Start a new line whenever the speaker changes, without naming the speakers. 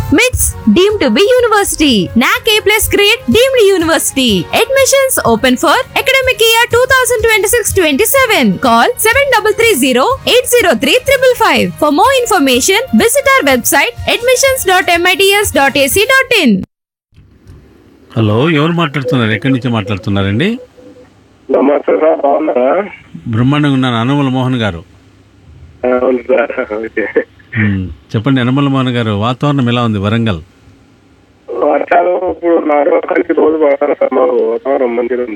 MITS deemed to be university. NAC A plus grade deemed university. Admissions open for academic year 2026-27. Call 7330-803-555. For more information, visit our website admissions.mits.ac.in.
Hello ఎవరు మాట్లాడుతున్నారు ఎక్కడి నుంచి మాట్లాడుతున్నారండి
నమస్తే sir బాగున్నారా
బ్రహ్మాండంగా ఉన్నాను అనుమల మోహన్ గారు
ఆ, అవును సార్ ఓకే
మ్, చెప్పండి అనుమల మోహన్ గారు వాతావరణం ఎలా ఉంది వరంగల్
వర్షాలు ఇప్పుడు నాలుగు రోజుల నుంచి రోజు పడతారు సార్ మాకు వాతావరణం మంచిగా ఉంది